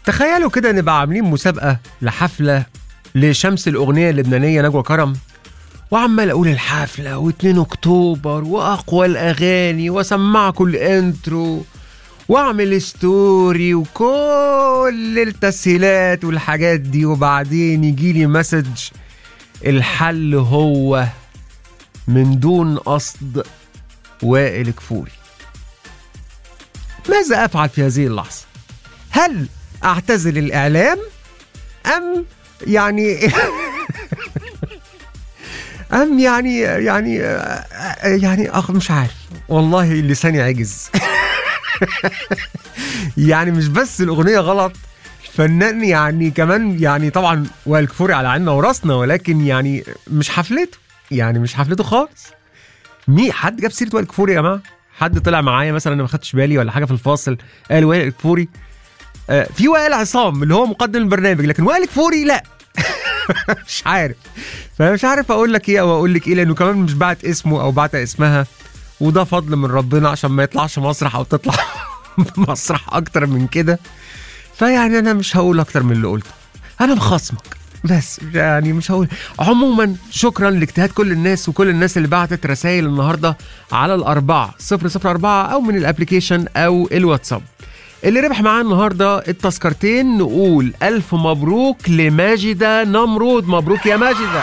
تخيلوا كده نبقى عاملين مسابقة لحفلة لشمس الأغنية اللبنانية نجوى كرم وعمال أقول الحفلة و2 أكتوبر وأقوى الأغاني وأسمعكم الإنترو وأعمل ستوري وكل التسهيلات والحاجات دي وبعدين يجيلي مسج الحل هو من دون قصد وائل كفوري ماذا أفعل في هذه اللحظة؟ هل أعتزل الإعلام أم يعني أم يعني يعني يعني أخ مش عارف والله لساني عجز يعني مش بس الأغنية غلط الفنان يعني كمان يعني طبعا وائل كفوري على عيننا وراسنا ولكن يعني مش حفلته يعني مش حفلته خالص مين حد جاب سيره وائل كفوري يا جماعه حد طلع معايا مثلا انا ما خدتش بالي ولا حاجه في الفاصل قال وائل كفوري آه في وائل عصام اللي هو مقدم البرنامج لكن وائل كفوري لا مش عارف فمش عارف اقول لك ايه او اقول لك ايه لانه كمان مش بعت اسمه او بعت اسمها وده فضل من ربنا عشان ما يطلعش مسرح او تطلع مسرح اكتر من كده فيعني انا مش هقول اكتر من اللي قلته انا مخصمك بس يعني مش هقول عموما شكرا لاجتهاد كل الناس وكل الناس اللي بعتت رسائل النهارده على الأربعة صفر صفر أربعة أو من الابليكيشن أو الواتساب اللي ربح معاه النهارده التذكرتين نقول ألف مبروك لماجدة نمرود مبروك يا ماجدة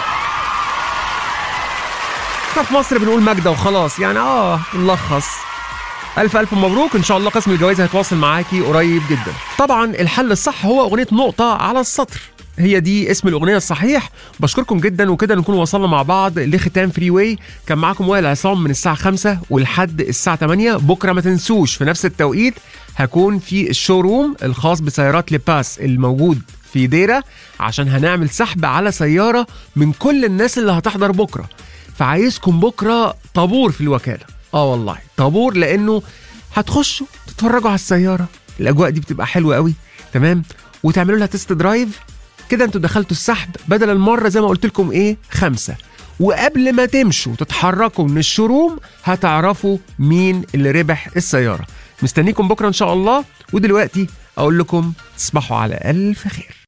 احنا في مصر بنقول ماجدة وخلاص يعني اه نلخص ألف ألف مبروك إن شاء الله قسم الجوائز هيتواصل معاكي قريب جدا طبعا الحل الصح هو أغنية نقطة على السطر هي دي اسم الأغنية الصحيح بشكركم جدا وكده نكون وصلنا مع بعض لختام فري واي كان معاكم وائل عصام من الساعة 5 ولحد الساعة 8 بكرة ما تنسوش في نفس التوقيت هكون في الشوروم الخاص بسيارات لباس الموجود في ديرة عشان هنعمل سحب على سيارة من كل الناس اللي هتحضر بكرة فعايزكم بكرة طابور في الوكالة اه والله طابور لانه هتخشوا تتفرجوا على السياره الاجواء دي بتبقى حلوه قوي تمام وتعملوا لها تيست درايف كده انتوا دخلتوا السحب بدل المره زي ما قلت لكم ايه خمسه وقبل ما تمشوا تتحركوا من الشروم هتعرفوا مين اللي ربح السياره مستنيكم بكره ان شاء الله ودلوقتي اقول لكم تصبحوا على الف خير